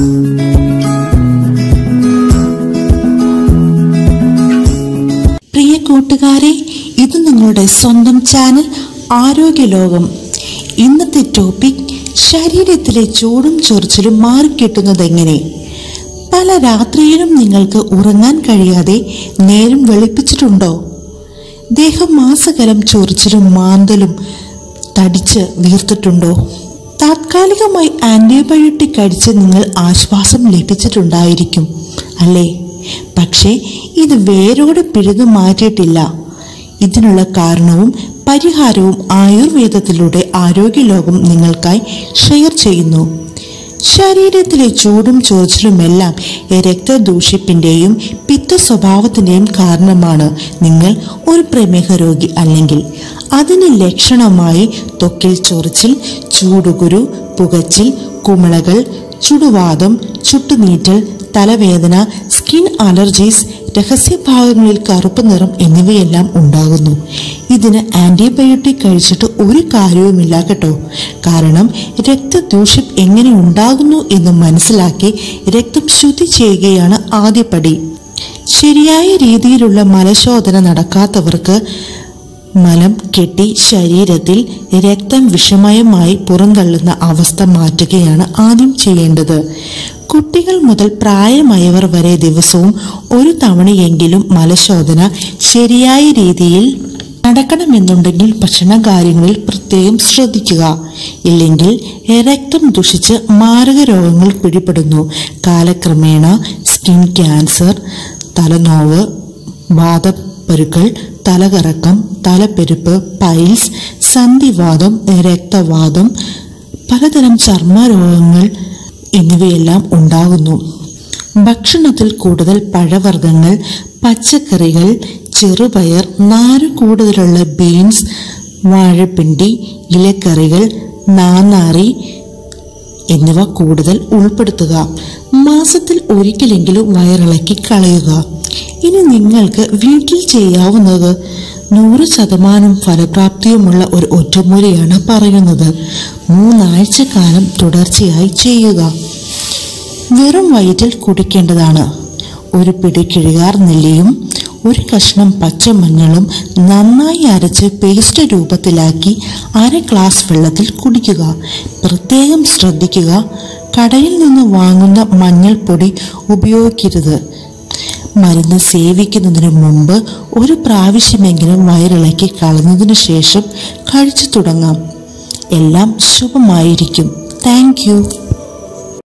പ്രിയ കൂട്ടുകാരെ ഇത് നിങ്ങളുടെ സ്വന്തം ചാനൽ ആരോഗ്യലോകം ഇന്നത്തെ ടോപ്പിക് ശരീരത്തിലെ ചൂടും ചൊറിച്ചിലും മാറിക്കിട്ടുന്നതെങ്ങനെ പല രാത്രിയിലും നിങ്ങൾക്ക് ഉറങ്ങാൻ കഴിയാതെ നേരം വെളുപ്പിച്ചിട്ടുണ്ടോ ദേഹം മാസകലം ചൊറിച്ചിലും മാന്തലും തടിച്ച് വീർത്തിട്ടുണ്ടോ താത്കാലികമായി ആന്റിബയോട്ടിക് കഴിച്ച് നിങ്ങൾ ആശ്വാസം ലഭിച്ചിട്ടുണ്ടായിരിക്കും അല്ലേ പക്ഷേ ഇത് വേരോടെ പിഴുതു മാറ്റിയിട്ടില്ല ഇതിനുള്ള കാരണവും പരിഹാരവും ആയുർവേദത്തിലൂടെ ആരോഗ്യലോകം നിങ്ങൾക്കായി ഷെയർ ചെയ്യുന്നു ശരീരത്തിലെ ചൂടും ചോർച്ചിലുമെല്ലാം രക്തദൂഷിപ്പിന്റെയും പിത്ത സ്വഭാവത്തിന്റെയും കാരണമാണ് നിങ്ങൾ ഒരു പ്രമേഹ രോഗി അല്ലെങ്കിൽ അതിന് ലക്ഷണമായി ത്വക്കിൽ ചൊറിച്ചിൽ ചൂടുകുരു പുകച്ചിൽ കുമിളകൾ ചുടുവാദം ചുട്ടുനീറ്റൽ തലവേദന സ്കിൻ അലർജീസ് രഹസ്യഭാഗങ്ങളിൽ കറുപ്പ് നിറം എന്നിവയെല്ലാം ഉണ്ടാകുന്നു ഇതിന് ആന്റിബയോട്ടിക് കഴിച്ചിട്ട് ഒരു കാര്യവുമില്ല കേട്ടോ കാരണം രക്തദൂഷ്യം എങ്ങനെ ഉണ്ടാകുന്നു എന്ന് മനസ്സിലാക്കി രക്തം ശുദ്ധി ചെയ്യുകയാണ് ആദ്യപടി ശരിയായ രീതിയിലുള്ള മലശോധന നടക്കാത്തവർക്ക് മലം കെട്ടി ശരീരത്തിൽ രക്തം വിഷമയമായി പുറന്തള്ളുന്ന അവസ്ഥ മാറ്റുകയാണ് ആദ്യം ചെയ്യേണ്ടത് കുട്ടികൾ മുതൽ പ്രായമായവർ വരെ ദിവസവും ഒരു തവണയെങ്കിലും മലശോധന ശരിയായ രീതിയിൽ നടക്കണമെന്നുണ്ടെങ്കിൽ ഭക്ഷണ കാര്യങ്ങളിൽ പ്രത്യേകം ശ്രദ്ധിക്കുക ഇല്ലെങ്കിൽ രക്തം ദുഷിച്ച് മാരക രോഗങ്ങൾ പിടിപെടുന്നു കാലക്രമേണ സ്കിൻ ക്യാൻസർ തലനോവ് വാദപ്പരുക്കൾ തലകറക്കം തലപ്പെരുപ്പ് പൈൽസ് സന്ധിവാദം രക്തവാദം പലതരം ചർമ്മരോഗങ്ങൾ എന്നിവയെല്ലാം ഉണ്ടാകുന്നു ഭക്ഷണത്തിൽ കൂടുതൽ പഴവർഗ്ഗങ്ങൾ പച്ചക്കറികൾ ചെറുപയർ നാര് കൂടുതലുള്ള ബീൻസ് വാഴപ്പിണ്ടി ഇലക്കറികൾ നാനാറി എന്നിവ കൂടുതൽ ഉൾപ്പെടുത്തുക മാസത്തിൽ ഒരിക്കലെങ്കിലും വയറിളക്കി കളയുക ഇനി നിങ്ങൾക്ക് വീട്ടിൽ ചെയ്യാവുന്നത് നൂറ് ശതമാനം ഫലപ്രാപ്തിയുമുള്ള ഒരു ഒറ്റമൂലിയാണ് പറയുന്നത് മൂന്നാഴ്ച കാലം തുടർച്ചയായി ചെയ്യുക വെറും വയറ്റിൽ കുടിക്കേണ്ടതാണ് ഒരു പിടി കിഴുകാർ നെല്ലിയും ഒരു കഷ്ണം പച്ചമഞ്ഞളും നന്നായി അരച്ച് പേസ്റ്റ് രൂപത്തിലാക്കി അര ഗ്ലാസ് വെള്ളത്തിൽ കുടിക്കുക പ്രത്യേകം ശ്രദ്ധിക്കുക കടയിൽ നിന്ന് വാങ്ങുന്ന മഞ്ഞൾപ്പൊടി ഉപയോഗിക്കരുത് മരുന്ന് സേവിക്കുന്നതിന് മുമ്പ് ഒരു പ്രാവശ്യമെങ്കിലും വയറിളക്കി കളഞ്ഞതിനു ശേഷം കഴിച്ചു തുടങ്ങാം എല്ലാം ശുഭമായിരിക്കും താങ്ക് യു